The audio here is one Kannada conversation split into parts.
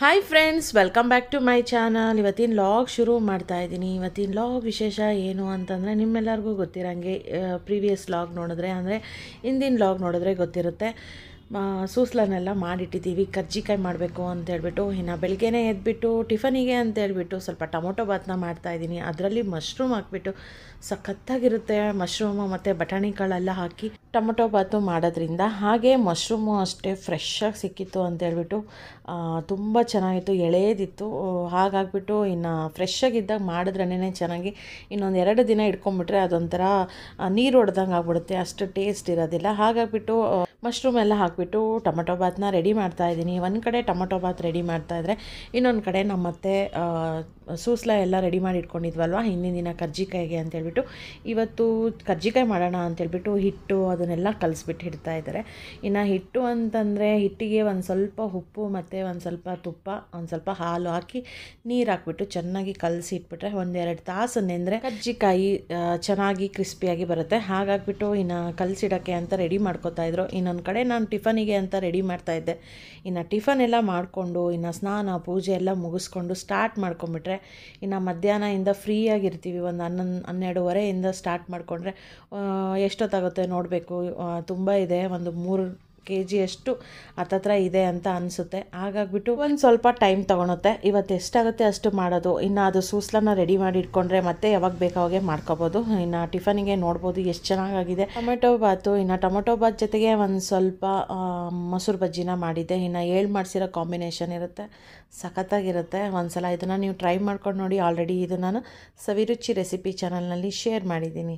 Hi friends welcome back to my channel ಇವತ್ತಿನ ಲಾಗ್ ಶುರು ಮಾಡ್ತಾ ಇದ್ದೀನಿ ಇವತ್ತಿನ ಲಾಗ್ ವಿಶೇಷ ಏನು ಅಂತಂದರೆ ನಿಮ್ಮೆಲ್ಲರಿಗೂ ಗೊತ್ತಿರಂಗೆ ಪ್ರೀವಿಯಸ್ ಲಾಗ್ ನೋಡಿದ್ರೆ ಅಂದರೆ ಹಿಂದಿನ ಲಾಗ್ ನೋಡಿದ್ರೆ ಗೊತ್ತಿರುತ್ತೆ ಆ, ಸೂಸ್ಲನ್ನೆಲ್ಲ ಮಾಡಿಟ್ಟಿದ್ದೀವಿ ಕರ್ಜಿಕಾಯಿ ಮಾಡಬೇಕು ಅಂತ ಹೇಳ್ಬಿಟ್ಟು ಇನ್ನು ಬೆಳಗ್ಗೆನೇ ಎದ್ಬಿಟ್ಟು ಟಿಫನಿಗೆ ಅಂತ ಹೇಳ್ಬಿಟ್ಟು ಸ್ವಲ್ಪ ಟೊಮೊಟೊ ಬಾತ್ನ ಮಾಡ್ತಾಯಿದ್ದೀನಿ ಅದರಲ್ಲಿ ಮಶ್ರೂಮ್ ಹಾಕ್ಬಿಟ್ಟು ಸಖತ್ತಾಗಿರುತ್ತೆ ಮಶ್ರೂಮು ಮತ್ತು ಬಟಾಣಿ ಕಾಳೆಲ್ಲ ಹಾಕಿ ಟೊಮೊಟೊ ಬಾತು ಮಾಡೋದ್ರಿಂದ ಹಾಗೆ ಮಶ್ರೂಮು ಅಷ್ಟೇ ಫ್ರೆಶ್ ಆಗಿ ಸಿಕ್ಕಿತ್ತು ಅಂತ ಹೇಳ್ಬಿಟ್ಟು ತುಂಬ ಚೆನ್ನಾಗಿತ್ತು ಎಳೆದಿತ್ತು ಹಾಗಾಗ್ಬಿಟ್ಟು ಇನ್ನು ಫ್ರೆಶ್ ಆಗಿದ್ದಾಗ ಮಾಡಿದ್ರೇ ಚೆನ್ನಾಗಿ ಇನ್ನೊಂದು ಎರಡು ದಿನ ಇಟ್ಕೊಂಡ್ಬಿಟ್ರೆ ಅದೊಂಥರ ಆ, ನೀರು ಹೊಡೆದಂಗೆ ಆಗ್ಬಿಡುತ್ತೆ ಅಷ್ಟು ಟೇಸ್ಟ್ ಇರೋದಿಲ್ಲ ಹಾಗಾಗ್ಬಿಟ್ಟು ಮಶ್ರೂಮ್ ಎಲ್ಲ ಹಾಕಿಬಿಟ್ಟು ಟೊಮೊಟೊ ಬಾತ್ನ ರೆಡಿ ಮಾಡ್ತಾ ಇದ್ದೀನಿ ಒಂದು ಕಡೆ ಟೊಮೊಟೊ ಬಾತ್ ರೆಡಿ ಮಾಡ್ತಾ ಇದ್ರೆ ಇನ್ನೊಂದು ಕಡೆ ನಮ್ಮ ಮತ್ತೆ ಆ, ಸೂಸ್ಲ ಎಲ್ಲ ರೆಡಿ ಮಾಡಿ ಇಟ್ಕೊಂಡಿದ್ವಲ್ವ ಹಿಂದಿನ ದಿನ ಕರ್ಜಿಕಾಯಿಗೆ ಅಂತ ಹೇಳ್ಬಿಟ್ಟು ಇವತ್ತು ಕರ್ಜಿಕಾಯಿ ಮಾಡೋಣ ಅಂತ ಹೇಳ್ಬಿಟ್ಟು ಹಿಟ್ಟು ಅದನ್ನೆಲ್ಲ ಕಲಿಸ್ಬಿಟ್ಟು ಇಡ್ತಾ ಇದ್ದಾರೆ ಇನ್ನು ಹಿಟ್ಟು ಅಂತಂದರೆ ಹಿಟ್ಟಿಗೆ ಒಂದು ಸ್ವಲ್ಪ ಉಪ್ಪು ಮತ್ತು ಒಂದು ಸ್ವಲ್ಪ ತುಪ್ಪ ಒಂದು ಸ್ವಲ್ಪ ಹಾಲು ಹಾಕಿ ನೀರು ಹಾಕ್ಬಿಟ್ಟು ಚೆನ್ನಾಗಿ ಕಲಸಿ ಇಟ್ಬಿಟ್ರೆ ಒಂದೆರಡು ತಾಸು ನೆಂದರೆ ಕಜ್ಜಿಕಾಯಿ ಆ, ಚೆನ್ನಾಗಿ ಕ್ರಿಸ್ಪಿಯಾಗಿ ಬರುತ್ತೆ ಹಾಗಾಗ್ಬಿಟ್ಟು ಇನ್ನು ಕಲಸಿಡೋಕ್ಕೆ ಅಂತ ರೆಡಿ ಮಾಡ್ಕೋತಾ ಇದ್ರು ಇನ್ನೊಂದು ಕಡೆ ನಾನು ಟಿಫನಿಗೆ ಅಂತ ರೆಡಿ ಮಾಡ್ತಾ ಇದ್ದೆ ಇನ್ನು ಟಿಫನ್ ಎಲ್ಲ ಮಾಡಿಕೊಂಡು ಇನ್ನು ಸ್ನಾನ ಪೂಜೆ ಎಲ್ಲ ಮುಗಿಸ್ಕೊಂಡು ಸ್ಟಾರ್ಟ್ ಮಾಡ್ಕೊಂಬಿಟ್ರೆ ಇನ್ನು ಮಧ್ಯಾಹ್ನದಿಂದ ಫ್ರೀಯಾಗಿರ್ತೀವಿ ಒಂದು ಹನ್ನೊಂದು ಹನ್ನೆರಡುವರೆಯಿಂದ ಸ್ಟಾರ್ಟ್ ಮಾಡಿಕೊಂಡ್ರೆ ಎಷ್ಟೊತ್ತಾಗುತ್ತೆ ನೋಡಬೇಕು ತುಂಬ ಇದೆ ಒಂದು ಮೂರು ಕೆ ಜಿಯಷ್ಟು ಹತ್ತತ್ರ ಇದೆ ಅಂತ ಅನಿಸುತ್ತೆ ಹಾಗಾಗ್ಬಿಟ್ಟು ಒಂದು ಸ್ವಲ್ಪ ಟೈಮ್ ತೊಗೊಳುತ್ತೆ ಇವತ್ತು ಎಷ್ಟಾಗುತ್ತೆ ಅಷ್ಟು ಮಾಡೋದು ಇನ್ನು ಅದು ಸೂಸ್ಲನ್ನ ರೆಡಿ ಮಾಡಿ ಇಟ್ಕೊಂಡ್ರೆ ಮತ್ತೆ ಯಾವಾಗ ಬೇಕಾವಾಗೆ ಮಾಡ್ಕೋಬೋದು ಇನ್ನು ಟಿಫನಿಗೆ ನೋಡ್ಬೋದು ಎಷ್ಟು ಚೆನ್ನಾಗಾಗಿದೆ ಟೊಮೆಟೊ ಬಾತು ಇನ್ನು ಟೊಮೆಟೊ ಬಾತ್ ಜೊತೆಗೆ ಒಂದು ಸ್ವಲ್ಪ ಆ, ಮೊಸರು ಬಜ್ಜಿನ ಮಾಡಿದ್ದೆ ಇನ್ನು ಏಳು ಮಾಡಿಸಿರೋ ಕಾಂಬಿನೇಷನ್ ಇರುತ್ತೆ ಸಖತ್ತಾಗಿರುತ್ತೆ ಒಂದ್ಸಲ ಇದನ್ನು ನೀವು ಟ್ರೈ ಮಾಡ್ಕೊಂಡು ನೋಡಿ ಆಲ್ರೆಡಿ ಇದು ನಾನು ಸವಿರುಚಿ ರೆಸಿಪಿ ಚಾನಲ್ನಲ್ಲಿ ಶೇರ್ ಮಾಡಿದ್ದೀನಿ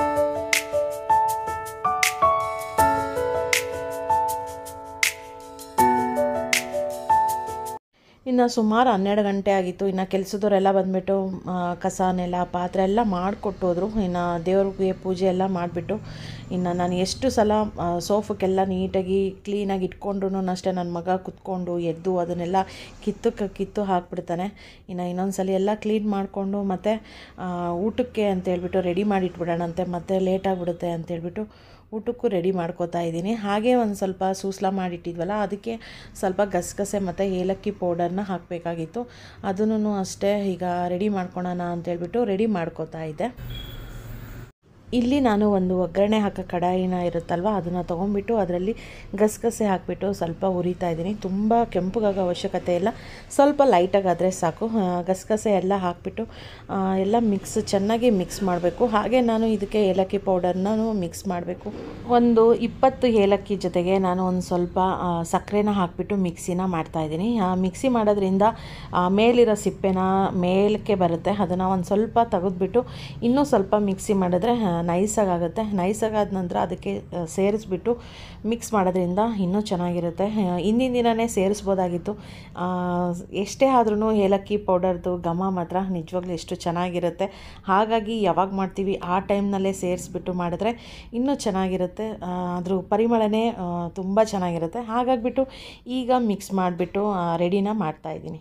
ಇನ್ನು ಸುಮಾರು ಹನ್ನೆರಡು ಗಂಟೆ ಆಗಿತ್ತು ಇನ್ನು ಕೆಲಸದವರೆಲ್ಲ ಬಂದುಬಿಟ್ಟು ಕಸ ನೆಲ ಪಾತ್ರೆ ಎಲ್ಲ ಮಾಡಿಕೊಟ್ಟೋದ್ರು ಇನ್ನು ದೇವ್ರಿಗೆ ಪೂಜೆ ಎಲ್ಲ ಮಾಡಿಬಿಟ್ಟು ಇನ್ನು ನಾನು ಎಷ್ಟು ಸಲ ಆ, ಸೋಫಕ್ಕೆಲ್ಲ ನೀಟಾಗಿ ಕ್ಲೀನಾಗಿ ಇಟ್ಕೊಂಡ್ರು ಅಷ್ಟೇ ನನ್ನ ಮಗ ಕುತ್ಕೊಂಡು ಎದ್ದು ಅದನ್ನೆಲ್ಲ ಕಿತ್ತು ಕ- ಕಿತ್ತು ಹಾಕ್ಬಿಡ್ತಾನೆ ಇನ್ನು ಇನ್ನೊಂದು ಸಲ ಎಲ್ಲ ಕ್ಲೀನ್ ಮಾಡಿಕೊಂಡು ಮತ್ತು ಊಟಕ್ಕೆ ಅಂತ ಹೇಳ್ಬಿಟ್ಟು ರೆಡಿ ಮಾಡಿ ಇಟ್ಬಿಡೋಣಂತೆ ಮತ್ತೆ ಲೇಟ್ ಆಗಿಬಿಡುತ್ತೆ ಅಂತ ಹೇಳ್ಬಿಟ್ಟು ಊಟಕ್ಕೂ ರೆಡಿ ಮಾಡ್ಕೋತಾ ಇದ್ದೀನಿ ಹಾಗೆ ಒಂದು ಸ್ವಲ್ಪ ಸೂಸ್ಲ ಮಾಡಿಟ್ಟಿದ್ವಲ್ಲ ಅದಕ್ಕೆ ಸ್ವಲ್ಪ ಗಸಗಸೆ ಮತ್ತು ಏಲಕ್ಕಿ ಪೌಡರ್ನ ಹಾಕಬೇಕಾಗಿತ್ತು ಅದನ್ನು ಅಷ್ಟೇ ಈಗ ರೆಡಿ ಮಾಡ್ಕೊಳೋಣ ಅಂತೇಳ್ಬಿಟ್ಟು ರೆಡಿ ಮಾಡ್ಕೋತಾ ಇದ್ದೆ ಇಲ್ಲಿ ನಾನು ಒಂದು ಒಗ್ಗರಣೆ ಹಾಕೋ ಕಡಾಯಿನ ಇರುತ್ತಲ್ವ ಅದನ್ನು ತೊಗೊಂಡ್ಬಿಟ್ಟು ಅದರಲ್ಲಿ ಗಸಗಸೆ ಹಾಕಿಬಿಟ್ಟು ಸ್ವಲ್ಪ ಉರಿತಾ ಇದ್ದೀನಿ ತುಂಬ ಕೆಂಪುಗಾಗೋ ಅವಶ್ಯಕತೆ ಇಲ್ಲ ಸ್ವಲ್ಪ ಲೈಟಾಗಾದರೆ ಸಾಕು ಆ, ಗಸಗಸೆ ಎಲ್ಲ ಹಾಕಿಬಿಟ್ಟು ಎಲ್ಲ ಮಿಕ್ಸ್ ಚೆನ್ನಾಗಿ ಮಿಕ್ಸ್ ಮಾಡಬೇಕು ಹಾಗೆ ನಾನು ಇದಕ್ಕೆ ಏಲಕ್ಕಿ ಪೌಡರ್ನ ಮಿಕ್ಸ್ ಮಾಡಬೇಕು ಒಂದು ಇಪ್ಪತ್ತು ಏಲಕ್ಕಿ ಜೊತೆಗೆ ನಾನು ಒಂದು ಸ್ವಲ್ಪ ಆ, ಸಕ್ಕರೆನ ಹಾಕಿಬಿಟ್ಟು ಮಿಕ್ಸಿನ ಮಾಡ್ತಾಯಿದ್ದೀನಿ ಮಿಕ್ಸಿ ಮಾಡೋದ್ರಿಂದ ಆ, ಮೇಲಿರೋ ಸಿಪ್ಪೆನ ಮೇಲಕ್ಕೆ ಬರುತ್ತೆ ಅದನ್ನು ಒಂದು ಸ್ವಲ್ಪ ತೆಗೆದ್ಬಿಟ್ಟು ಇನ್ನೂ ಸ್ವಲ್ಪ ಮಿಕ್ಸಿ ಮಾಡಿದ್ರೆ ನೈಸಾಗಿ ಆಗುತ್ತೆ ನೈಸಾಗಿ ಆದ ನಂತರ ಅದಕ್ಕೆ ಆ, ಸೇರಿಸ್ಬಿಟ್ಟು ಮಿಕ್ಸ್ ಮಾಡೋದ್ರಿಂದ ಇನ್ನೂ ಚೆನ್ನಾಗಿರುತ್ತೆ ಆ, ಹಿಂದಿನ ದಿನವೇ ಸೇರಿಸ್ಬೋದಾಗಿತ್ತು ಆ, ಎಷ್ಟೇ ಆದ್ರೂ ಏಲಕ್ಕಿ ಪೌಡರ್ದು ಘಮ ಮಾತ್ರ ನಿಜವಾಗ್ಲೂ ಎಷ್ಟು ಚೆನ್ನಾಗಿರುತ್ತೆ ಹಾಗಾಗಿ ಯಾವಾಗ ಮಾಡ್ತೀವಿ ಆ ಟೈಮ್ನಲ್ಲೇ ಸೇರಿಸ್ಬಿಟ್ಟು ಮಾಡಿದ್ರೆ ಇನ್ನೂ ಚೆನ್ನಾಗಿರುತ್ತೆ ಆ, ಅದ್ರ ಪರಿಮಳನೇ ತುಂಬ ಚೆನ್ನಾಗಿರುತ್ತೆ ಹಾಗಾಗಿಬಿಟ್ಟು ಈಗ ಮಿಕ್ಸ್ ಮಾಡಿಬಿಟ್ಟು ರೆಡಿನ ಮಾಡ್ತಾಯಿದ್ದೀನಿ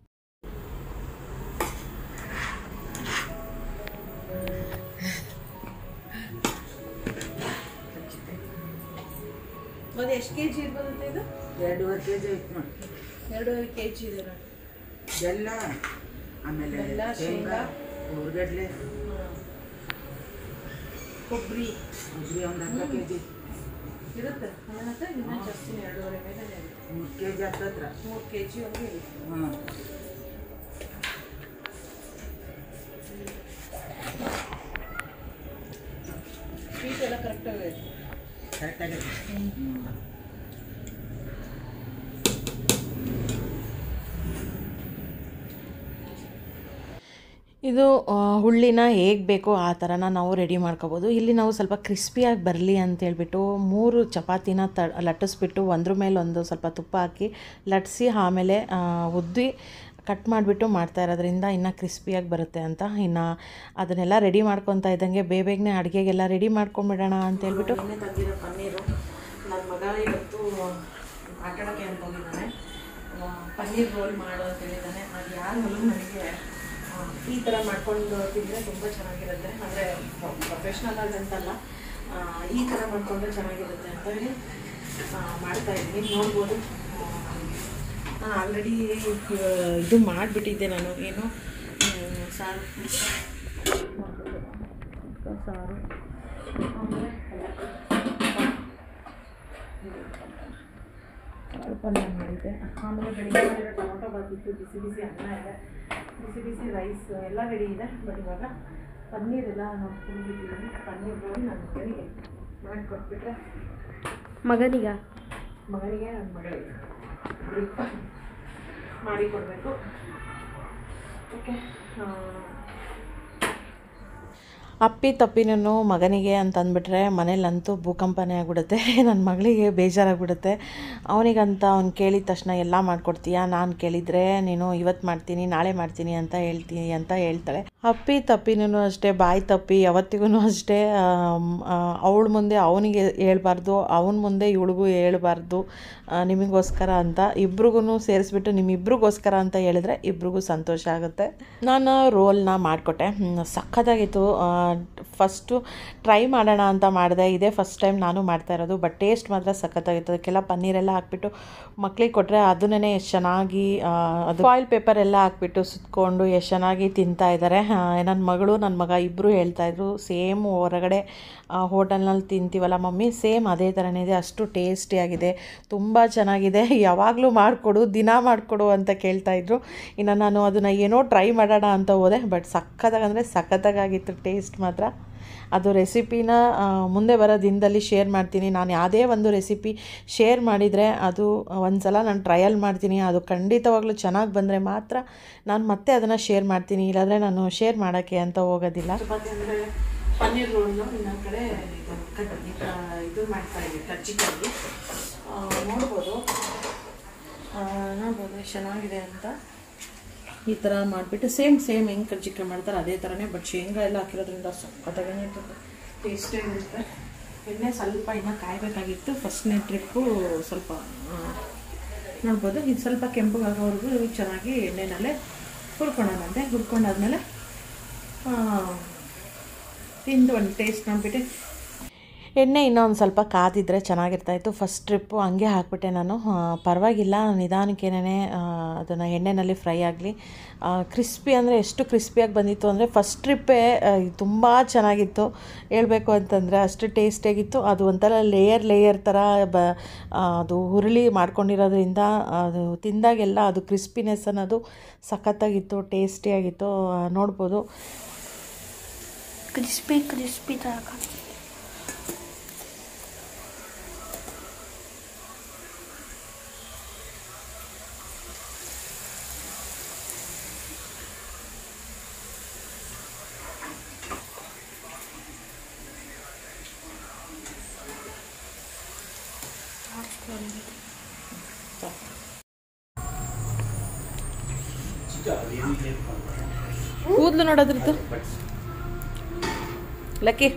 ಅದು ಎಷ್ಟು ಕೆ ಜಿ ಇರ್ಬೋದಂತೆ ಇದು ಎರಡೂವರೆ ಕೆ ಜಿ ಐತೆ ನೋಡಿ ಎರಡೂವರೆ ಕೆ ಜಿ ಇದೆ ಬೆಲ್ಲ ಆಮೇಲೆ ಬೆಲ್ಲ, ಶೇಂಗಾ ಶೇಂಗಾ. ಹುರ್ಗಡ್ಲೆ ಕೊಬ್ಬರಿ ಕೊಬ್ಬರಿ ಒಂದು ಅರ್ಧ ಕೆ ಜಿ ಇರುತ್ತೆ ನನ್ನ ಹತ್ರ ಇನ್ನೂ ಜಾಸ್ತಿ ಎರಡೂವರೆ ಮೇಲೆ ಮೂರು ಕೆ ಜಿ ಹತ್ತತ್ರ ಮೂರು ಕೆ ಜಿ ವರೆಗೆ ಇದೆ ಹಾಂ ಸ್ವೀಟ್ ಎಲ್ಲ ಕರೆಕ್ಟಾಗಿ ಕರೆಕ್ಟಾಗೈತೆ ಇದು ಆ, ಹುಳ್ಳಿನ ಹೇಗೆ ಬೇಕೋ ಆ ಥರನ ನಾವು ರೆಡಿ ಮಾಡ್ಕೋಬೋದು ಇಲ್ಲಿ ನಾವು ಸ್ವಲ್ಪ ಕ್ರಿಸ್ಪಿಯಾಗಿ ಬರಲಿ ಅಂತೇಳ್ಬಿಟ್ಟು ಮೂರು ಚಪಾತಿನ ತ ಲಟ್ಟಿಸ್ಬಿಟ್ಟು ಒಂದ್ರ ಮೇಲೆ ಒಂದು ಸ್ವಲ್ಪ ತುಪ್ಪ ಹಾಕಿ ಲಟ್ಟಿಸಿ ಆಮೇಲೆ ಆ, ಉದ್ದಿ ಕಟ್ ಮಾಡಿಬಿಟ್ಟು ಮಾಡ್ತಾ ಇರೋದ್ರಿಂದ ಇನ್ನು ಕ್ರಿಸ್ಪಿಯಾಗಿ ಬರುತ್ತೆ ಅಂತ ಇನ್ನು ಅದನ್ನೆಲ್ಲ ರೆಡಿ ಮಾಡ್ಕೊತಾ ಇದ್ದಂಗೆ ಬೇಬೇಗನೆ ಅಡುಗೆಗೆಲ್ಲ ರೆಡಿ ಮಾಡ್ಕೊಂಬಿಡೋಣ ಅಂತೇಳ್ಬಿಟ್ಟು ಎಣ್ಣೆ ತಂದಿರೋ ಪನ್ನೀರು ನನ್ನ ಮಗ ಇವತ್ತು ಆಟಾಡೋಕ್ಕೆ ಅಂತ ಹೋಗಿದ್ದಾನೆ ಆ, ಪನ್ನೀರ್ ರೋಲ್ ಮಾಡು ಅಂತ ಹೇಳಿದ್ದಾನೆ ಅದು ಯಾರು ನನಗೆ ಆ, ಈ ಥರ ಮಾಡ್ಕೊಂಡು ತಿಂದರೆ ತುಂಬ ಚೆನ್ನಾಗಿರುತ್ತೆ ಅಂದರೆ ಪ್ರೊಫೆಷ್ನಲ್ ಆಗಿ ಅಂತಲ್ಲ ಆ, ಈ ಥರ ಮಾಡಿಕೊಂಡ್ರೆ ಚೆನ್ನಾಗಿರುತ್ತೆ ಅಂತ ಹೇಳಿ ಆ, ಮಾಡ್ತಾ ಇದ್ದೀನಿ ನೋಡ್ಬೋದು ಆ, ನಾನು ಆಲ್ರೆಡಿ ಇದು ಮಾಡಿಬಿಟ್ಟಿದ್ದೆ ನಾನು ಏನು ಹ್ಮ್, ಸಾರು ಸಾರು ಆಮೇಲೆ ಕಾಳು ಪಲ್ಯ ಮಾಡಿದ್ದೆ ಆಮೇಲೆ ಬೆಳಿಗ್ಗೆ ಮಾಡಿರೋ ಟೊಮೊಟೊ ಬಾತಿತ್ತು ಬಿಸಿ ಬಿಸಿ ಅನ್ನ ಇದೆ ಬಿಸಿ ಬಿಸಿ ರೈಸ್ ಎಲ್ಲ ರೆಡಿ ಇದೆ ಬಟ್ ಇವಾಗ ಪನ್ನೀರ್ ಎಲ್ಲ ನಾವು ತುಂಬಿಟ್ಟಿದ್ದೀನಿ ಪನ್ನೀರ್ ಮಾಡಿ ನನ್ನ ಮಗನಿಗೆ ಮಾಡಿಕೊಟ್ಬಿಟ್ರೆ ಮಗನಿಗ ಮಗನಿಗೆ ನನ್ನ ಮಗಳಿಗೆ ಇಬ್ಬರಿಗೂ ಮಾಡಿ ಕೊಡಬೇಕು ಓಕೆ ಅಪ್ಪಿ ತಪ್ಪಿನೂ ಮಗನಿಗೆ ಅಂತ ಅಂದ್ಬಿಟ್ರೆ ಮನೇಲಂತೂ ಭೂಕಂಪನೇ ಆಗ್ಬಿಡುತ್ತೆ ನನ್ನ ಮಗಳಿಗೆ ಬೇಜಾರಾಗ್ಬಿಡುತ್ತೆ ಅವನಿಗಂತ ಅವ್ನು ಕೇಳಿದ ತಕ್ಷಣ ಎಲ್ಲ ಮಾಡಿಕೊಡ್ತೀಯಾ ನಾನು ಕೇಳಿದರೆ ನೀನು ಇವತ್ತು ಮಾಡ್ತೀನಿ ನಾಳೆ ಮಾಡ್ತೀನಿ ಅಂತ ಹೇಳ್ತೀನಿ ಅಂತ ಹೇಳ್ತಾಳೆ ಅಪ್ಪಿ ತಪ್ಪಿನೂ ಅಷ್ಟೇ ಬಾಯಿ ತಪ್ಪಿ ಯಾವತ್ತಿಗೂ ಅಷ್ಟೇ ಅವಳ ಮುಂದೆ ಅವನಿಗೆ ಹೇಳ್ಬಾರ್ದು ಅವನ ಮುಂದೆ ಇವಳಿಗೂ ಹೇಳ್ಬಾರ್ದು ಆ, ನಿಮಗೋಸ್ಕರ ಅಂತ ಇಬ್ರಿಗೂ ಸೇರಿಸ್ಬಿಟ್ಟು ನಿಮ್ಮಿಬ್ರಿಗೋಸ್ಕರ ಅಂತ ಹೇಳಿದ್ರೆ ಇಬ್ರಿಗೂ ಸಂತೋಷ ಆಗುತ್ತೆ ನಾನು ರೋಲ್ನ ಮಾಡಿಕೊಟ್ಟೆ ಸಖತ್ತಾಗಿತ್ತು ಫಸ್ಟು ಟ್ರೈ ಮಾಡೋಣ ಅಂತ ಮಾಡಿದೆ ಇದೇ ಫಸ್ಟ್ ಟೈಮ್ ನಾನು ಮಾಡ್ತಾ ಇರೋದು ಬಟ್ ಟೇಸ್ಟ್ ಮಾತ್ರ ಸಖತ್ತಾಗಿತ್ತು ಅದಕ್ಕೆಲ್ಲ ಪನ್ನೀರೆಲ್ಲ ಹಾಕ್ಬಿಟ್ಟು ಮಕ್ಳಿಗೆ ಕೊಟ್ಟರೆ ಅದನ್ನೇ ಎಷ್ಟು ಚೆನ್ನಾಗಿ ಆ, ಅದು ಫಾಯಿಲ್ ಪೇಪರ್ ಎಲ್ಲ ಹಾಕ್ಬಿಟ್ಟು ಸುತ್ಕೊಂಡು ಎಷ್ಟು ಚೆನ್ನಾಗಿ ತಿಂತಾ ಇದ್ದಾರೆ ನನ್ನ ಮಗಳು ನನ್ನ ಮಗ ಇಬ್ಬರು ಹೇಳ್ತಾಯಿದ್ರು ಸೇಮ್ ಹೊರಗಡೆ ಹೋಟೆಲ್ನಲ್ಲಿ ತಿಂತೀವಲ್ಲ ಮಮ್ಮಿ ಸೇಮ್ ಅದೇ ಥರನೇ ಇದೆ ಅಷ್ಟು ಟೇಸ್ಟಿಯಾಗಿದೆ ತುಂಬ ಚೆನ್ನಾಗಿದೆ ಯಾವಾಗಲೂ ಮಾಡಿಕೊಡು ದಿನ ಮಾಡಿಕೊಡು ಅಂತ ಕೇಳ್ತಾಯಿದ್ರು ಇನ್ನು ನಾನು ಅದನ್ನು ಏನೋ ಟ್ರೈ ಮಾಡೋಣ ಅಂತ ಹೋದೆ ಬಟ್ ಸಖತ್ತಾಗಿ ಅಂದರೆ ಸಖತ್ತಾಗಿತ್ತು ಟೇಸ್ಟ್ ಮಾತ್ರ ಅದು ರೆಸಿಪಿನ ಆ, ಮುಂದೆ ಬರೋ ದಿನದಲ್ಲಿ ಶೇರ್ ಮಾಡ್ತೀನಿ ನಾನು ಯಾವುದೇ ಒಂದು ರೆಸಿಪಿ ಶೇರ್ ಮಾಡಿದರೆ ಅದು ಒಂದು ಸಲ ನಾನು ಟ್ರಯಲ್ ಮಾಡ್ತೀನಿ ಅದು ಖಂಡಿತವಾಗ್ಲೂ ಚೆನ್ನಾಗಿ ಬಂದರೆ ಮಾತ್ರ ನಾನು ಮತ್ತೆ ಅದನ್ನು ಶೇರ್ ಮಾಡ್ತೀನಿ ಇಲ್ಲಾಂದರೆ ನಾನು ಶೇರ್ ಮಾಡೋಕ್ಕೆ ಅಂತ ಹೋಗೋದಿಲ್ಲ ಅಂದರೆ ಪನ್ನೀರ್ ರೋಲ್ನ ಇನ್ನೊಂದು ಕಡೆ ಇದು ಮಾಡ್ತಾ ಇದ್ದೀವಿ ಕರ್ಜಿಕಾಯಿ ನೋಡ್ಬೋದು ಆ, ನೋಡ್ಬೋದು ಎಷ್ಟು ಚೆನ್ನಾಗಿದೆ ಅಂತ ಈ ಥರ ಮಾಡಿಬಿಟ್ಟು ಸೇಮ್ ಸೇಮ್ ಹೆಂಗೆ ಕರ್ಜಿಕಾಯಿ ಮಾಡ್ತಾರೆ ಅದೇ ಥರನೇ ಬಟ್ ಶೇಂಗಾ ಎಲ್ಲ ಹಾಕಿರೋದ್ರಿಂದ ಸಖತ್ತಾಗೇ ಇರ್ತದೆ ಟೇಸ್ಟೇ ಇರುತ್ತೆ ಎಣ್ಣೆ ಸ್ವಲ್ಪ ಇನ್ನೂ ಕಾಯಬೇಕಾಗಿತ್ತು ಫಸ್ಟ್ನೇ ಟ್ರಿಪ್ಪು ಸ್ವಲ್ಪ ಆ, ನೋಡ್ಬೋದು ಇದು ಸ್ವಲ್ಪ ಕೆಂಪಗಾಗೋವರೆಗೂ ಚೆನ್ನಾಗಿ ಎಣ್ಣೆನಲ್ಲೇ ಹುರ್ಕೊಳ್ಳೋಣಂತೆ ಹುರ್ಕೊಂಡಾದ್ಮೇಲೆ ಆ, ತಿಂದು ಒಂದು ಟೇಸ್ಟ್ ನೋಡ್ಬಿಟ್ಟು ಎಣ್ಣೆ ಇನ್ನೊಂದು ಸ್ವಲ್ಪ ಕಾದಿದ್ರೆ ಚೆನ್ನಾಗಿರ್ತಾಯಿತ್ತು ಫಸ್ಟ್ ಟ್ರಿಪ್ಪು ಹಂಗೆ ಹಾಕ್ಬಿಟ್ಟೆ ನಾನು ಆ, ಪರವಾಗಿಲ್ಲ ನಿಧಾನಕ್ಕೇನೆ ಅದನ್ನು ಎಣ್ಣೆನಲ್ಲಿ ಫ್ರೈ ಆಗಲಿ ಕ್ರಿಸ್ಪಿ ಅಂದರೆ ಎಷ್ಟು ಕ್ರಿಸ್ಪಿಯಾಗಿ ಬಂದಿತ್ತು ಅಂದರೆ ಫಸ್ಟ್ ಟ್ರಿಪ್ಪೇ ತುಂಬ ಚೆನ್ನಾಗಿತ್ತು ಹೇಳಬೇಕು ಅಂತಂದರೆ ಅಷ್ಟು ಟೇಸ್ಟಿಯಾಗಿತ್ತು ಅದು ಒಂಥರ ಲೇಯರ್ ಲೇಯರ್ ಥರ ಬ ಆ, ಅದು ಹುರುಳಿ ಮಾಡ್ಕೊಂಡಿರೋದ್ರಿಂದ ಅದು ತಿಂದಾಗೆಲ್ಲ ಅದು ಕ್ರಿಸ್ಪಿನೆಸ್ ಅನ್ನೋದು ಸಖತ್ತಾಗಿತ್ತು ಟೇಸ್ಟಿಯಾಗಿತ್ತು ಆ, ನೋಡ್ಬೋದು ಕ್ರಿಸ್ಪಿ ಕ್ರಿಸ್ಪಿ ತರ ಕಾಣ್ತಿದೆ. ಕೂದಲು ನೋಡೋದ್ರದ್ದು ಲಕ್ಕಿ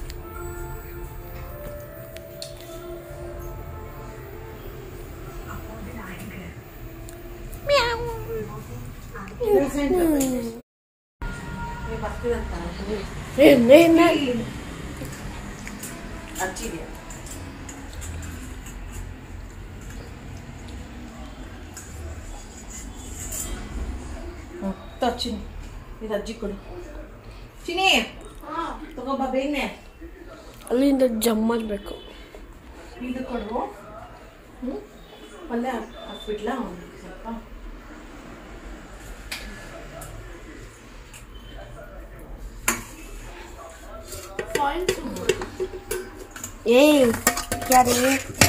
ಚಿನಿ ಇದು ಅಜ್ಜಿ ಕೊಡು ಚಿನಿ ತಗೋಬ ಬೇಗನೆ ಅಲ್ಲಿಂದ ಜಮ್ ಮಾಡಬೇಕು ಇದು ಕೊಡು ಹ್ಞೂ ಪಲ್ಯ ಹಾಕ್ಬಿಡ್ಲಾ ಒಂದು ಸ್ವಲ್ಪ ಏಯ್ ಯಾರೇ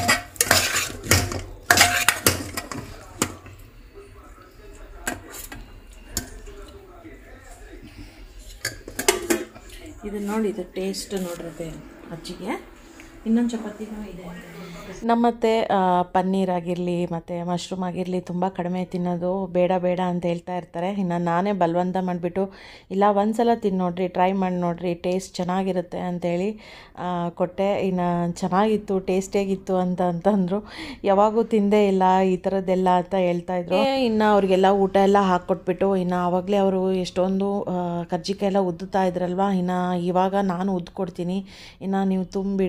ಇದನ್ನ ನೋಡಿ ಇದು ಟೇಸ್ಟ್ ನೋಡ್ರತೆ ಅಜ್ಜಿಗೆ ಇನ್ನೊಂದು ಚಪಾತಿನೂ ಇದೆ ನಮ್ಮತ್ತೆ ಆ, ಪನ್ನೀರ್ ಆಗಿರಲಿ ಮತ್ತು ಮಶ್ರೂಮ್ ಆಗಿರಲಿ ತುಂಬ ಕಡಿಮೆ ತಿನ್ನೋದು ಬೇಡ ಬೇಡ ಅಂತ ಹೇಳ್ತಾ ಇರ್ತಾರೆ ಇನ್ನು ನಾನೇ ಬಲವಂತ ಮಾಡಿಬಿಟ್ಟು ಇಲ್ಲ ಒಂದು ಸಲ ತಿಂದು ನೋಡ್ರಿ ಟ್ರೈ ಮಾಡಿ ನೋಡ್ರಿ ಟೇಸ್ಟ್ ಚೆನ್ನಾಗಿರುತ್ತೆ ಅಂತೇಳಿ ಆ, ಕೊಟ್ಟೆ ಇನ್ನು ಚೆನ್ನಾಗಿತ್ತು ಟೇಸ್ಟಿಯಾಗಿತ್ತು ಅಂತ ಅಂತಂದರು ಯಾವಾಗೂ ತಿಂದೇ ಇಲ್ಲ ಈ ಥರದ್ದೆಲ್ಲ ಅಂತ ಹೇಳ್ತಾ ಇದ್ರು ಇನ್ನು ಅವ್ರಿಗೆಲ್ಲ ಊಟ ಎಲ್ಲ ಹಾಕ್ಕೊಟ್ಬಿಟ್ಟು ಇನ್ನು ಆವಾಗಲೇ ಅವರು ಎಷ್ಟೊಂದು ಆ, ಕರ್ಜಿಕಾಯಿ ಎಲ್ಲ ಉದ್ದುತ್ತಾ ಇದ್ರಲ್ವ ಇನ್ನು ಇವಾಗ ನಾನು ಉದ್ದು ಕೊಡ್ತೀನಿ ಇನ್ನು ನೀವು ತುಂಬಿಡಿ ಅಂತ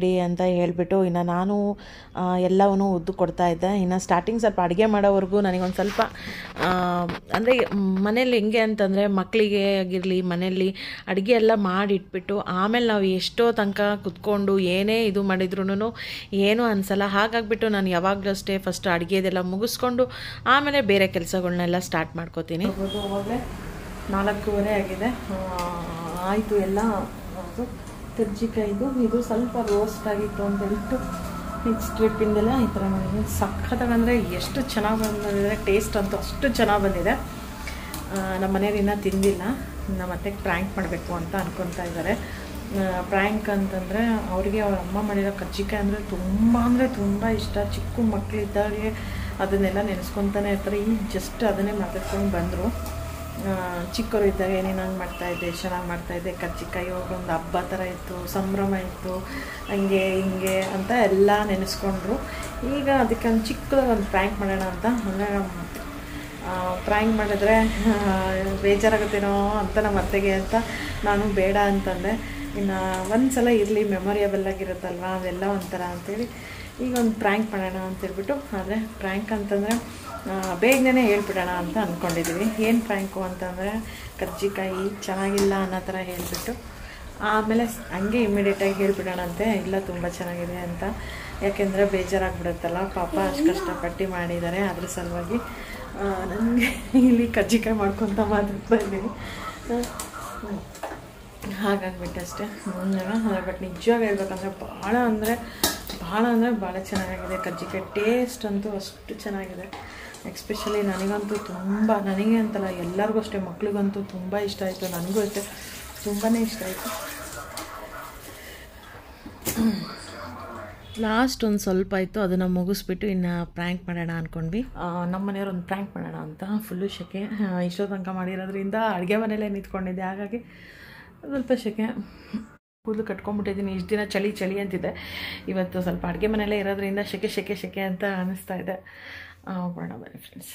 ಹೇಳಿಬಿಟ್ಟು ಇನ್ನು ನಾನು ಆ, ಎಲ್ಲವನ್ನೂ ಉದ್ದು ಕೊಡ್ತಾ ಇದ್ದೆ ಇನ್ನು ಸ್ಟಾರ್ಟಿಂಗ್ ಸ್ವಲ್ಪ ಅಡುಗೆ ಮಾಡೋವರೆಗೂ ನನಗೊಂದು ಸ್ವಲ್ಪ ಅಂದರೆ ಮನೇಲಿ ಹೆಂಗೆ ಅಂತಂದರೆ ಮಕ್ಕಳಿಗೆ ಆಗಿರಲಿ ಮನೆಯಲ್ಲಿ ಅಡುಗೆ ಎಲ್ಲ ಮಾಡಿಟ್ಬಿಟ್ಟು ಆಮೇಲೆ ನಾವು ಎಷ್ಟೋ ತನಕ ಕುತ್ಕೊಂಡು ಏನೇ ಇದು ಮಾಡಿದ್ರೂ ಏನೂ ಅನಿಸಲ್ಲ ಹಾಗಾಗಿಬಿಟ್ಟು ನಾನು ಯಾವಾಗಲೂ ಅಷ್ಟೇ ಫಸ್ಟ್ ಅಡುಗೆದೆಲ್ಲ ಮುಗಿಸ್ಕೊಂಡು ಆಮೇಲೆ ಬೇರೆ ಕೆಲಸಗಳ್ನೆಲ್ಲ ಸ್ಟಾರ್ಟ್ ಮಾಡ್ಕೋತೀನಿ ಅವಾಗಲೇ ನಾಲ್ಕೂವರೆ ಆಗಿದೆ ಆಯಿತು ಎಲ್ಲ ಅದು ಕರ್ಜಿಕಾಯಿದು ಇದು ಸ್ವಲ್ಪ ರೋಸ್ಟ್ ಆಗಿತ್ತು ಅಂತ ಹೇಳ್ಬಿಟ್ಟು ನೆಕ್ಸ್ಟ್ ಟ್ರಿಪ್ಪಿಂದೆಲ್ಲ ಈ ಥರ ಮಾಡಿದ್ದೀನಿ ಸಖತ್ತಾಗಿ ಅಂದರೆ ಎಷ್ಟು ಚೆನ್ನಾಗಿ ಬಂದಿದೆ ಟೇಸ್ಟ್ ಅಂತೂ ಅಷ್ಟು ಚೆನ್ನಾಗಿ ಬಂದಿದೆ ಆ, ನಮ್ಮ ಮನೆಯವ್ರು ಇನ್ನೂ ತಿಂದಿಲ್ಲ ನಮ್ಮ ಅತ್ತೆಗೆ ಪ್ರ್ಯಾಂಕ್ ಮಾಡಬೇಕು ಅಂತ ಅನ್ಕೊತಾ ಇದ್ದಾರೆ ಪ್ರ್ಯಾಂಕ್ ಅಂತಂದರೆ ಅವರಿಗೆ ಅವ್ರ ಅಮ್ಮ ಮಾಡಿರೋ ಕಜ್ಜಿಕಾಯಿ ಅಂದರೆ ತುಂಬ ಅಂದರೆ ತುಂಬ ಇಷ್ಟ ಚಿಕ್ಕ ಮಕ್ಕಳಿದ್ದಾಗೆ ಅದನ್ನೆಲ್ಲ ನೆನೆಸ್ಕೊತಾನೆ ಇರ್ತಾರೆ ಈಗ ಜಸ್ಟ್ ಅದನ್ನೇ ಮಾತಾಡ್ಕೊಂಡು ಬಂದರು ಚಿಕ್ಕವರು ಇದ್ದಾಗ ಏನೇನು ಹಂಗೆ ಮಾಡ್ತಾಯಿದ್ದೆ ಎಷ್ಟು ಚೆನ್ನಾಗಿ ಮಾಡ್ತಾಯಿದ್ದೆ ಕಜ್ಜಿಕಾಯಿ ಒಂದು ಹಬ್ಬ ಥರ ಇತ್ತು ಸಂಭ್ರಮ ಇತ್ತು ಹಂಗೆ ಹಿಂಗೆ ಅಂತ ಎಲ್ಲ ನೆನೆಸ್ಕೊಂಡ್ರು ಈಗ ಅದಕ್ಕೆ ಒಂದು ಚಿಕ್ಕದಾಗಿ ಒಂದು ಪ್ರ್ಯಾಂಕ್ ಮಾಡೋಣ ಅಂತ ಅಂದರೆ ಪ್ರ್ಯಾಂಕ್ ಮಾಡಿದ್ರೆ ಆ, ಬೇಜಾರಾಗುತ್ತೇನೋ ಅಂತ ನಮ್ಮ ಅತ್ತೆಗೆ ಅಂತ ನಾನು ಬೇಡ ಅಂತಂದೆ ಇನ್ನು ಒಂದು ಸಲ ಇರಲಿ ಮೆಮೊರಿಯಬಲ್ ಆಗಿರುತ್ತಲ್ವ ಅದೆಲ್ಲ ಒಂಥರ ಅಂತೇಳಿ ಈಗ ಒಂದು ಪ್ರ್ಯಾಂಕ್ ಮಾಡೋಣ ಅಂತೇಳ್ಬಿಟ್ಟು ಆದರೆ ಪ್ರ್ಯಾಂಕ್ ಅಂತಂದರೆ ಬೇಗನೆ ಹೇಳ್ಬಿಡೋಣ ಅಂತ ಅಂದ್ಕೊಂಡಿದ್ದೀವಿ ಏನು ಪ್ರ್ಯಾಂಕು ಅಂತಂದರೆ ಕರ್ಜಿಕಾಯಿ ಚೆನ್ನಾಗಿಲ್ಲ ಅನ್ನೋ ಥರ ಹೇಳಿಬಿಟ್ಟು ಆಮೇಲೆ ಸ್- ಹಂಗೆ ಇಮಿಡಿಯೇಟಾಗಿ ಹೇಳ್ಬಿಡೋಣ ಅಂತೆ ಇಲ್ಲ ತುಂಬ ಚೆನ್ನಾಗಿದೆ ಅಂತ ಯಾಕೆಂದರೆ ಬೇಜಾರಾಗ್ಬಿಡುತ್ತಲ್ಲ ಪಾಪ ಅಷ್ಟು ಕಷ್ಟಪಟ್ಟು ಮಾಡಿದ್ದಾರೆ ಅದ್ರ ಸಲುವಾಗಿ ನನಗೆ ಇಲ್ಲಿ ಕಜ್ಜಿಕಾಯಿ ಮಾಡ್ಕೊತ ಮಾತಾಡ್ತಾ ಇದ್ದೀನಿ ಹಾಗಾಗ್ಬಿಟ್ಟು ಅಷ್ಟೇ ಬಟ್ ನಿಜವಾಗಿ ಹೇಳ್ಬೇಕಂದ್ರೆ ಭಾಳ ಅಂದರೆ ಭಾಳ ಅಂದರೆ ಭಾಳ ಚೆನ್ನಾಗಿದೆ ಕಜ್ಜಿಕಾಯಿ ಟೇಸ್ಟ್ ಅಂತೂ ಅಷ್ಟು ಚೆನ್ನಾಗಿದೆ ಎಕ್ಸ್ಪೆಷಲಿ ನನಗಂತೂ ತುಂಬ ನನಗೆ ಅಂತಲ್ಲ ಎಲ್ಲರಿಗೂ ಅಷ್ಟೇ ಮಕ್ಳಿಗಂತೂ ತುಂಬ ಇಷ್ಟ ಆಯಿತು ನನಗೂ ಅಷ್ಟೇ ತುಂಬಾ ಇಷ್ಟ ಆಯಿತು ಲಾಸ್ಟ್ ಒಂದು ಸ್ವಲ್ಪ ಇತ್ತು ಅದನ್ನು ಮುಗಿಸ್ಬಿಟ್ಟು ಇನ್ನು ಪ್ರ್ಯಾಂಕ್ ಮಾಡೋಣ ಅಂದ್ಕೊಂಡ್ವಿ ನಮ್ಮ ಮನೆಯವ್ರು ಒಂದು ಪ್ರ್ಯಾಂಕ್ ಮಾಡೋಣ ಅಂತ ಫುಲ್ಲು ಶೆಕೆ ಆ, ಇಷ್ಟೋ ತನಕ ಮಾಡಿರೋದ್ರಿಂದ ಅಡುಗೆ ಮನೆಯಲ್ಲೇ ನಿಂತ್ಕೊಂಡಿದ್ದೆ ಹಾಗಾಗಿ ಸ್ವಲ್ಪ ಶೆಕೆ ಕೂದಲು ಕಟ್ಕೊಂಡ್ಬಿಟ್ಟಿದ್ದೀನಿ ಇಷ್ಟು ದಿನ ಚಳಿ ಚಳಿ ಅಂತಿದ್ದೆ ಇವತ್ತು ಸ್ವಲ್ಪ ಅಡುಗೆ ಮನೆಯಲ್ಲೇ ಇರೋದ್ರಿಂದ ಶೆಕೆ ಶೆಕೆ ಶೆಕೆ ಅಂತ ಅನ್ನಿಸ್ತಾ ಇದೆ ಆ, ಹೋಗೋಣ ಬನ್ನಿ ಫ್ರೆಂಡ್ಸ್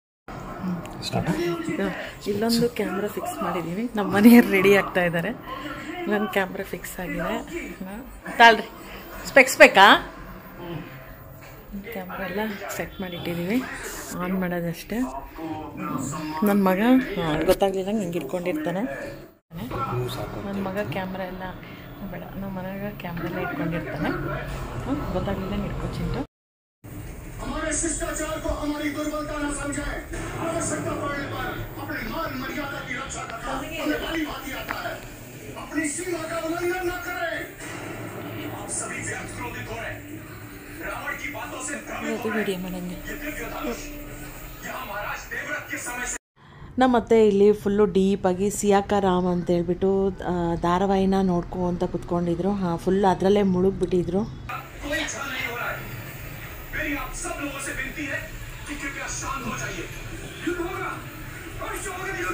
ಇಲ್ಲೊಂದು ಕ್ಯಾಮ್ರಾ ಫಿಕ್ಸ್ ಮಾಡಿದ್ದೀವಿ ನಮ್ಮ ಮನೆಯವ್ರು ರೆಡಿ ಆಗ್ತಾ ಇದ್ದಾರೆ ನನ್ನ ಕ್ಯಾಮ್ರಾ ಫಿಕ್ಸ್ ಆಗಿದೆ ತಾಳ್ರಿ ಸ್ಪೆಕ್ಸ್ ಬೇಕಾ ಕ್ಯಾಮ್ರಾ ಎಲ್ಲ ಸೆಟ್ ಮಾಡಿಟ್ಟಿದ್ದೀವಿ ಆನ್ ಮಾಡೋದಷ್ಟೇ ನನ್ನ ಮಗ ಗೊತ್ತಾಗ್ಲಿಲ್ಲಂಗೆ ಹಿಂಗೆ ಇಟ್ಕೊಂಡಿರ್ತಾನೆ ನನ್ನ ಮಗ ಕ್ಯಾಮ್ರಾ ಎಲ್ಲ ಬೇಡ ನಮ್ಮ ಮನೆಯಾಗ ಕ್ಯಾಮ್ರಾ ಎಲ್ಲ ಇಟ್ಕೊಂಡಿರ್ತಾನೆ ಹ್ಮ್, ಗೊತ್ತಾಗ್ಲಿಲ್ಲಂಗೆ ಇಟ್ಕೊ ಚಿಂಟು हमारे शिष्टाचार को हमारी दुर्बलता न समझे आवश्यकता पड़ने पर अपनी मान मर्यादा की रक्षा करना हमें भली भांति आता है अपनी सीमा का उल्लंघन न करें आप सभी व्यर्थ क्रोधित हो रहे हैं। रावण की बातों से भ्रमित ಇವತ್ತು ವಿಡಿಯೋ ಮಾಡಂಗೆ ये दिव्य धनुष यहाँ महाराज देवव्रत के समय से ನಮ್ಮತ್ತೆ ಇಲ್ಲಿ ಫುಲ್ಲು ಡೀಪಾಗಿ ಸಿಯಾಕ ರಾಮ್ ಅಂತ ಹೇಳ್ಬಿಟ್ಟು ಆ, ಧಾರಾವಾಹಿನ ನೋಡ್ಕೊಂತ ಕುತ್ಕೊಂಡಿದ್ರು ಫುಲ್ ಅದರಲ್ಲೇ ಮುಳುಗ್ಬಿಟ್ಟಿದ್ರು कोई झगड़ा नहीं हो रहा है मेरी आप सब लोगों से विनती है कि कृपया शांत हो जाइए युद्ध होगा अवश्य होगा युद्ध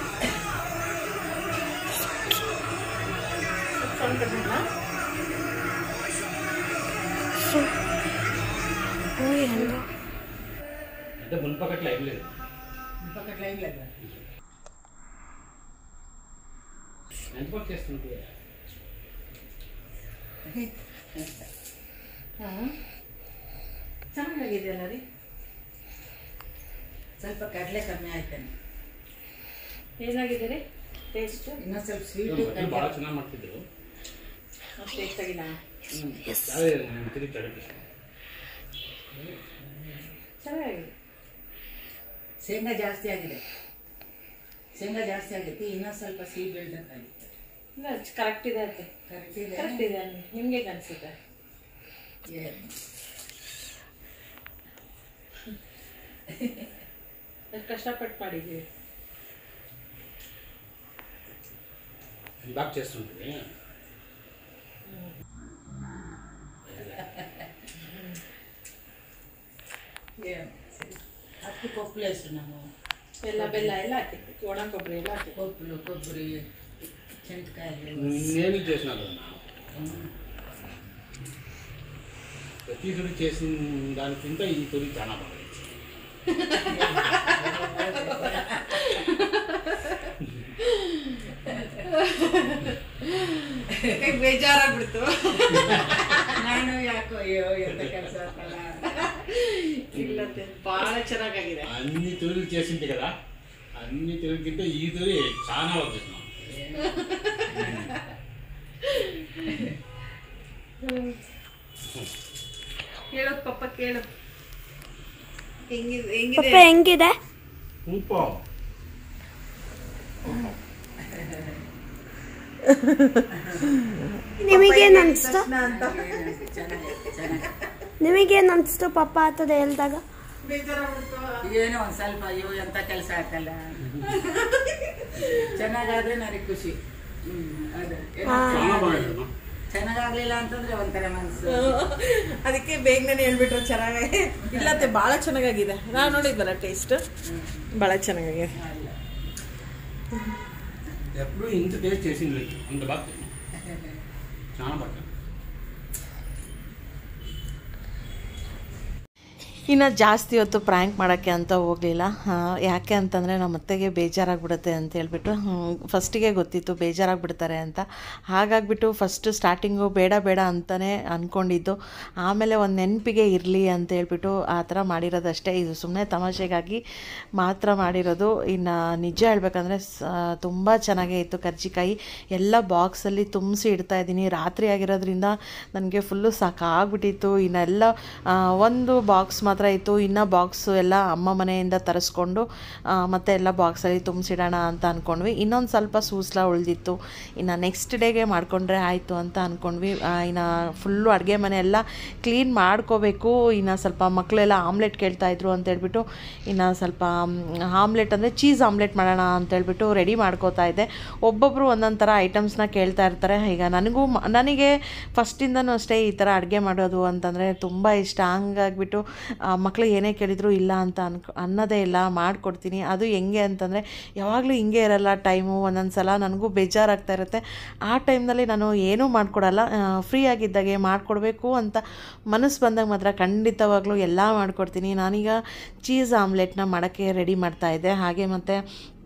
ఓయ్ హంగా అంటే మున్పకట్ల ఏం లేదు పక్కట్ల ఏం లేదు ఎంత వర్క్ చేస్తుంది ಚೆನ್ನಾಗಿದೆಯಲ್ಲ ರೀ ಸ್ವಲ್ಪ ಕಡಲೆ ಕಮ್ಮಿ ಆಯ್ತಾನೆ ಏನಾಗಿದೆ ರೀ ಟೇಸ್ಟ್ ಇನ್ನೊಂದು ಸ್ವಲ್ಪ ಸ್ವೀಟ್ ಮೊದಲು ಭಾಳ ಚೆನ್ನಾಗಿ ಮಾಡ್ತಿದ್ರು ಅಷ್ಟು ಟೇಸ್ಟ್ ಆಗಿಲ್ಲ ಅದೇ ನಿಮ್ಮ ತಿರುಗಿ ತಡಕ್ಕೆ ಚೆನ್ನಾಗಿದೆ ಶೇಂಗಾ ಜಾಸ್ತಿ ಆಗಿದೆ ಶೇಂಗಾ ಜಾಸ್ತಿ ಆಗೈತಿ ಇನ್ನೊಂದು ಸ್ವಲ್ಪ ಸಿಹಿ ಬೀಳ್ಬೇಕಾಗಿತ್ತು ಇಲ್ಲ ಕರೆಕ್ಟ್ ಇದೆ ಅಂತ ಕರೆಕ್ಟ್ ಇದೆ ಕರೆಕ್ಟ್ ಇದೆ ನಿಮ್ಗೆ ಅನಿಸುತ್ತೆ ಏ- ಎಷ್ಟು ಕಷ್ಟಪಟ್ಟು ಮಾಡಿದ್ದೀವಿ బాగా చేస్తుంటుంది ఏ- అట్టి పప్పులు వేస్తున్నాము ಎಲ್ಲ ಬೆಲ್ಲ ಎಲ್ಲ ಹಾಕಿ ಒಣ ಕೊಬ್ಬರಿ ಎಲ್ಲ ಹಾಕಿ పప్పులు కొబ్బరి చింతకాయలు నేను చేసిన ప్రతి తుడి చేసిన దానికింత ఈ తుడి చాలా బాగా ಬೇಜಾರಾಗ್ಬಿಡ್ತು ನಾ ನಾನು ಯಾಕೋ ಅಯ್ಯೋ ಎಂತ ಕೆಲಸ ఇల్లతే బాగా ಚೆನ್ನಾಗಾಗಿದೆ అన్ని తొలిలు చేసింది కదా అన్ని తొలికింటే ఈ తొలి చాలా వచ్చేసినాం ಹೇಳು ಪಪ್ಪ ಕೇಳು ಹೆಂಗಿದೆ ಹೆಂಗಿದೆ ಪಪ್ಪ ಹೆಂಗಿದೆ ಉಪ್ಪು ನಿಮಗೇನು ಅನಿಸ್ತು ಅಂತ ಚೆನ್ನಾಗಿ ಚೆನ್ನಾಗಿ ನಿಮಗೇನು ಅನಿಸ್ತು ಪಪ್ಪ ಆ ಥರ ಹೇಳಿದಾಗ ಬೇಜಾರಾಗ್ಬಿಡ್ತು ಏನೋ ಒಂದ್ ಸ್ವಲ್ಪ ಅಯ್ಯೋ ಎಂತ ಕೆಲಸ ಹಾಕಲ್ಲ ಚೆನ್ನಾಗಾದ್ರೆ ನನಗೆ ಖುಷಿ ಹ್ಮ್ ಅದೇ ಏನೋ ಹಾ. చాలా ಚೆನ್ನಾಗಾಗ್ಲಿ- బాగుంది ಚೆನ್ನಾಗಾಗ್ಲಿಲ್ಲ ಅಂತಂದ್ರೆ ಒಂಥರ ಮನ್ಸು ಅದಕ್ಕೆ ಬೇಗನೆ ಹೇಳ್ಬಿಟ್ರು ಚೆನ್ನಾಗಿ ಇಲ್ಲತ್ತೆ ಭಾಳ ಚೆನ್ನಾಗಾಗಿದೆ ನಾವು ನೋಡಿದ್ವಲ್ಲ ಟೇಸ್ಟ್ ಭಾಳ ಚೆನ್ನಾಗಾಗಿದೆ ಅಲ್ಲ. ఎప్పుడు ఇంత టేస్ట్ చేసింది లేదు అంత బాగా చేసింది. చాలా బాగా ಇನ್ನು ಜಾಸ್ತಿ ಹೊತ್ತು ಪ್ರ್ಯಾಂಕ್ ಮಾಡೋಕ್ಕೆ ಅಂತ ಹೋಗಲಿಲ್ಲ ಯಾಕೆ ಅಂತಂದರೆ ನಮ್ಮ ಅತ್ತೆಗೆ ಬೇಜಾರಾಗ್ಬಿಡುತ್ತೆ ಅಂತ ಹೇಳ್ಬಿಟ್ಟು ಫಸ್ಟಿಗೆ ಗೊತ್ತಿತ್ತು ಬೇಜಾರಾಗ್ಬಿಡ್ತಾರೆ ಅಂತ ಹಾಗಾಗ್ಬಿಟ್ಟು ಫಸ್ಟು ಸ್ಟಾರ್ಟಿಂಗು ಬೇಡ ಬೇಡ ಅಂತಲೇ ಅಂದ್ಕೊಂಡಿದ್ದು ಆಮೇಲೆ ಒಂದು ನೆನಪಿಗೆ ಇರಲಿ ಅಂತ ಹೇಳ್ಬಿಟ್ಟು ಆ ಥರ ಮಾಡಿರೋದಷ್ಟೇ ಇದು ಸುಮ್ಮನೆ ತಮಾಷೆಗಾಗಿ ಮಾತ್ರ ಮಾಡಿರೋದು ಇನ್ನು ನಿಜ ಹೇಳ್ಬೇಕಂದ್ರೆ ತುಂಬ ಚೆನ್ನಾಗೇ ಇತ್ತು ಕರ್ಜಿಕಾಯಿ ಎಲ್ಲ ಬಾಕ್ಸಲ್ಲಿ ತುಂಬಿಸಿ ಇಡ್ತಾ ಇದ್ದೀನಿ ರಾತ್ರಿ ಆಗಿರೋದ್ರಿಂದ ನನಗೆ ಫುಲ್ಲು ಸಾಕಾಗ್ಬಿಟ್ಟಿತ್ತು ಇನ್ನೆಲ್ಲ ಆ, ಒಂದು ಬಾಕ್ಸ್ ಮಾತ್ರ ಇತ್ತು ಇನ್ನು ಬಾಕ್ಸು ಎಲ್ಲ ಅಮ್ಮ ಮನೆಯಿಂದ ತರಿಸ್ಕೊಂಡು ಆ, ಮತ್ತೆ ಎಲ್ಲ ಬಾಕ್ಸಲ್ಲಿ ತುಂಬಿಸಿಡೋಣ ಅಂತ ಅಂದ್ಕೊಂಡ್ವಿ ಇನ್ನೊಂದು ಸ್ವಲ್ಪ ಸೂಸ್ಲ ಉಳಿದಿತ್ತು ಇನ್ನು ನೆಕ್ಸ್ಟ್ ಡೇಗೆ ಮಾಡಿಕೊಂಡ್ರೆ ಆಯಿತು ಅಂತ ಅಂದ್ಕೊಂಡ್ವಿ ಆ, ಇನ್ನು ಫುಲ್ಲು ಅಡುಗೆ ಮನೆ ಎಲ್ಲ ಕ್ಲೀನ್ ಮಾಡ್ಕೋಬೇಕು ಇನ್ನು ಸ್ವಲ್ಪ ಮಕ್ಕಳೆಲ್ಲ ಆಮ್ಲೆಟ್ ಕೇಳ್ತಾಯಿದ್ರು ಅಂತ ಹೇಳ್ಬಿಟ್ಟು ಇನ್ನು ಸ್ವಲ್ಪ ಆಮ್ಲೆಟ್ ಅಂದರೆ ಚೀಸ್ ಆಮ್ಲೆಟ್ ಮಾಡೋಣ ಅಂತ ಹೇಳ್ಬಿಟ್ಟು ರೆಡಿ ಮಾಡ್ಕೋತಾ ಇದ್ದೆ ಒಬ್ಬೊಬ್ಬರು ಒಂದೊಂದು ಥರ ಐಟಮ್ಸ್ನ ಕೇಳ್ತಾ ಇರ್ತಾರೆ ಈಗ ನನಗೂ ಮ- ನನಗೆ ಫಸ್ಟಿಂದನೂ ಅಷ್ಟೇ ಈ ಥರ ಅಡುಗೆ ಮಾಡೋದು ಅಂತಂದರೆ ತುಂಬ ಇಷ್ಟ ಹಂಗಾಗ್ಬಿಟ್ಟು ಮಕ್ಕಳು ಏನೇ ಕೇಳಿದ್ರು ಇಲ್ಲ ಅಂತ ಅನ್ಕೊ ಅನ್ನೋದೇ ಇಲ್ಲ ಮಾಡಿಕೊಡ್ತೀನಿ ಅದು ಹೆಂಗೆ ಅಂತಂದರೆ ಯಾವಾಗಲೂ ಹಿಂಗೆ ಇರಲ್ಲ ಟೈಮು ಒಂದೊಂದು ಸಲ ನನಗೂ ಬೇಜಾರಾಗ್ತಾ ಇರುತ್ತೆ ಆ ಟೈಮ್ನಲ್ಲಿ ನಾನು ಏನೂ ಮಾಡಿಕೊಡಲ್ಲ ಫ್ರೀ ಆಗಿದ್ದಾಗೆ ಮಾಡಿಕೊಡ್ಬೇಕು ಅಂತ ಮನಸ್ಸು ಬಂದಾಗ ಮಾತ್ರ ಖಂಡಿತವಾಗ್ಲೂ ಎಲ್ಲ ಮಾಡಿಕೊಡ್ತೀನಿ ನಾನೀಗ ಚೀಸ್ ಆಮ್ಲೆಟ್ನ ಮಾಡೋಕ್ಕೆ ರೆಡಿ ಮಾಡ್ತಾಯಿದ್ದೆ ಹಾಗೆ ಮತ್ತು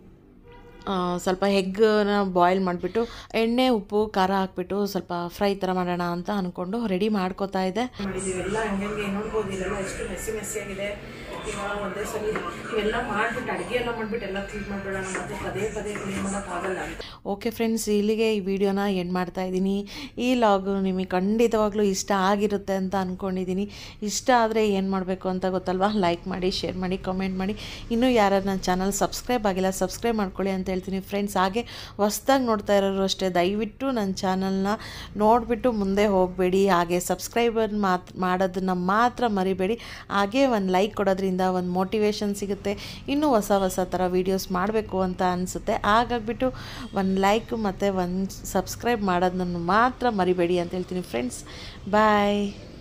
ಆ, ಸ್ವಲ್ಪ ಎಗ್ಗನ್ನ ಬಾಯ್ಲ್ ಮಾಡಿಬಿಟ್ಟು ಎಣ್ಣೆ ಉಪ್ಪು ಖಾರ ಹಾಕ್ಬಿಟ್ಟು ಸ್ವಲ್ಪ ಫ್ರೈ ಥರ ಮಾಡೋಣ ಅಂತ ಅಂದ್ಕೊಂಡು ರೆಡಿ ಮಾಡ್ಕೋತಾ ಇದ್ದೆ ಮಾಡಿದ್ದೀವಿ ಎಲ್ಲ ಹಂಗಂಗೆ ನೋಡ್ಬೋದು ಇದೆಲ್ಲ ಎಷ್ಟು ಮೆಸ್ಸಿ ಮೆಸ್ಸಿ ಆಗಿದೆ ಈಗ ಒಂದೇ ಸಲ ಇವೆಲ್ಲ ಮಾಡಿಬಿಟ್ಟು ಅಡುಗೆ ಎಲ್ಲ ಮಾಡಿಬಿಟ್ಟು ಎಲ್ಲ ಕ್ಲೀನ್ ಮಾಡಿಬಿಡೋಣ ಮತ್ತೆ ಪದೇ ಪದೇ ಕ್ಲೀನ್ ಮಾಡೋಕ್ಕಾಗಲ್ಲ ಓಕೆ ಫ್ರೆಂಡ್ಸ್ ಇಲ್ಲಿಗೆ ಈ ವಿಡಿಯೋನ ಎಂಡ್ ಮಾಡ್ತಾ ಇದ್ದೀನಿ ಈ ಲಾಗು ನಿಮಗೆ ಖಂಡಿತವಾಗ್ಲೂ ಇಷ್ಟ ಆಗಿರುತ್ತೆ ಅಂತ ಅಂದ್ಕೊಂಡಿದ್ದೀನಿ ಇಷ್ಟ ಆದರೆ ಏನು ಮಾಡಬೇಕು ಅಂತ ಗೊತ್ತಲ್ವಾ ಲೈಕ್ ಮಾಡಿ ಶೇರ್ ಮಾಡಿ ಕಮೆಂಟ್ ಮಾಡಿ ಇನ್ನೂ ಯಾರು ನನ್ನ ಚಾನಲ್ ಸಬ್ಸ್ಕ್ರೈಬ್ ಆಗಿಲ್ಲ ಸಬ್ಸ್ಕ್ರೈಬ್ ಮಾಡ್ಕೊಳ್ಳಿ ಅಂತ ಹೇಳ್ತೀನಿ ಫ್ರೆಂಡ್ಸ್ ಹಾಗೆ ಹೊಸ್ದಾಗಿ ನೋಡ್ತಾ ಇರೋರು ಅಷ್ಟೇ ದಯವಿಟ್ಟು ನನ್ನ ಚಾನಲ್ನ ನೋಡಿಬಿಟ್ಟು ಮುಂದೆ ಹೋಗಬೇಡಿ ಹಾಗೆ ಸಬ್ಸ್ಕ್ರೈಬರ್ ಮಾತ್ ಮಾಡೋದನ್ನು ಮಾತ್ರ ಮರಿಬೇಡಿ ಹಾಗೆ ಒಂದು ಲೈಕ್ ಕೊಡೋದ್ರಿಂದ ಒಂದು ಮೋಟಿವೇಶನ್ ಸಿಗುತ್ತೆ ಇನ್ನೂ ಹೊಸ ಹೊಸ ಥರ ವೀಡಿಯೋಸ್ ಮಾಡಬೇಕು ಅಂತ ಅನಿಸುತ್ತೆ ಹಾಗಾಗ್ಬಿಟ್ಟು ಒಂದು ಲೈಕ್ ಮತ್ತು ಒಂದು ಸಬ್ಸ್ಕ್ರೈಬ್ ಮಾಡೋದನ್ನು ಮಾತ್ರ ಮರಿಬೇಡಿ ಅಂತ ಹೇಳ್ತೀನಿ ಫ್ರೆಂಡ್ಸ್ ಬಾಯ್